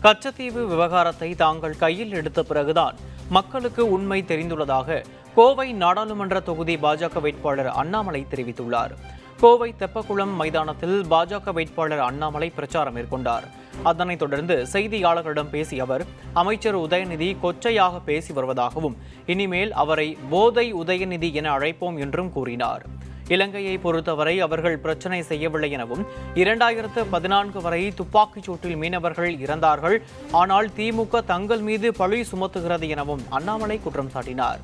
கச்சத்தீவு விவகாரத்தை தாங்கள் கையில் எடுத்த பிறகுதான் மக்களுக்கு உண்மை தெரிந்துள்ளதாக கோவை நாடாளுமன்ற தொகுதி பாஜக வேட்பாளர் அண்ணாமலை தெரிவித்துள்ளார் கோவை தெப்பக்குளம் மைதானத்தில் பாஜக வேட்பாளர் அண்ணாமலை பிரச்சாரம் மேற்கொண்டார் அதனைத் தொடர்ந்து செய்தியாளர்களிடம் பேசிய அவர் அமைச்சர் உதயநிதி கொச்சையாக பேசி வருவதாகவும் இனிமேல் அவரை போதை உதயநிதி என அழைப்போம் என்றும் கூறினார் இலங்கையை பொறுத்தவரை அவர்கள் பிரச்சனை செய்யவில்லை எனவும் இரண்டாயிரத்து பதினான்கு வரை துப்பாக்கிச் சூட்டில் மீனவர்கள் இறந்தார்கள் ஆனால் திமுக தங்கள் மீது பழி சுமத்துகிறது எனவும் அண்ணாமலை குற்றம் சாட்டினார்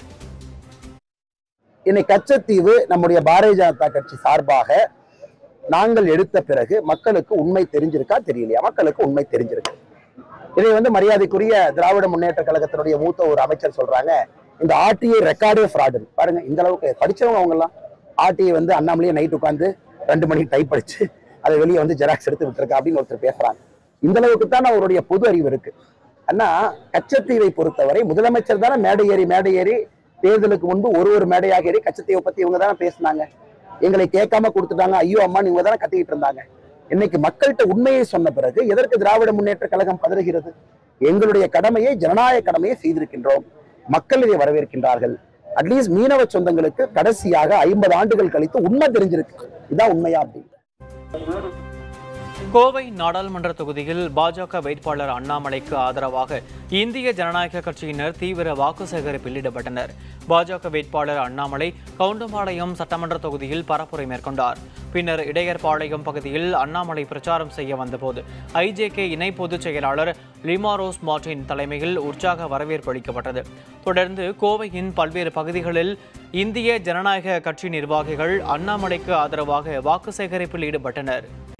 இன்னைக்கு கச்சத்தீவு நம்முடைய பாரதிய ஜனதா கட்சி சார்பாக நாங்கள் எடுத்த பிறகு மக்களுக்கு உண்மை தெரிஞ்சிருக்கா தெரியலையா மக்களுக்கு உண்மை தெரிஞ்சிருக்கு இதை வந்து மரியாதைக்குரிய திராவிட முன்னேற்ற கழகத்தினுடைய மூத்த ஒரு அமைச்சர் சொல்றாங்க இந்த ஆர்டிஐ ரெக்கார்டே ஃப்ராடு பாருங்க இந்த அளவுக்கு படிச்சவங்க அவங்க எல்லாம் ஆர்டிஐ வந்து அண்ணாமலையே நைட் உட்காந்து ரெண்டு மணிக்கு டைப் படிச்சு அதை வெளியே வந்து ஜெராக்ஸ் எடுத்து விட்டுருக்கா அப்படின்னு ஒருத்தர் பேசுறாங்க இந்த அளவுக்கு தான் அவருடைய பொது அறிவு இருக்கு அண்ணா கச்சத்தீவை பொறுத்தவரை முதலமைச்சர் தானே மேடை ஏறி மேடை ஏறி தேர்தலுக்கு முன்பு ஒரு ஒரு மேடையாக ஏறி கச்சத்தீவை பத்தி இவங்க தானே பேசினாங்க எங்களை கேட்காம கொடுத்துட்டாங்க ஐயோ அம்மா இவங்க தானே கத்திக்கிட்டு இருந்தாங்க இன்னைக்கு மக்கள்கிட்ட உண்மையை சொன்ன பிறகு எதற்கு திராவிட முன்னேற்ற கழகம் பதறுகிறது எங்களுடைய கடமையை ஜனநாயக கடமையை செய்திருக்கின்றோம் மக்கள் இதை வரவேற்கின்றார்கள் அட்லீஸ்ட் மீனவ சொந்தங்களுக்கு கடைசியாக ஐம்பது ஆண்டுகள் கழித்து உண்மை தெரிஞ்சிருக்கு இதான் உண்மையா அப்படின்னு கோவை நாடாளுமன்ற தொகுதியில் பாஜக வேட்பாளர் அண்ணாமலைக்கு ஆதரவாக இந்திய ஜனநாயக கட்சியினர் தீவிர வாக்கு சேகரிப்பில் ஈடுபட்டனர் பாஜக வேட்பாளர் அண்ணாமலை கவுண்டம்பாளையம் சட்டமன்ற தொகுதியில் பரப்புரை மேற்கொண்டார் பின்னர் இடையர்பாளையம் பகுதியில் அண்ணாமலை பிரச்சாரம் செய்ய வந்தபோது ஐஜேகே இணை பொதுச் செயலாளர் லிமாரோஸ் மார்டின் தலைமையில் உற்சாக வரவேற்பு அளிக்கப்பட்டது தொடர்ந்து கோவையின் பல்வேறு பகுதிகளில் இந்திய ஜனநாயக கட்சி நிர்வாகிகள் அண்ணாமலைக்கு ஆதரவாக வாக்கு சேகரிப்பில் ஈடுபட்டனர்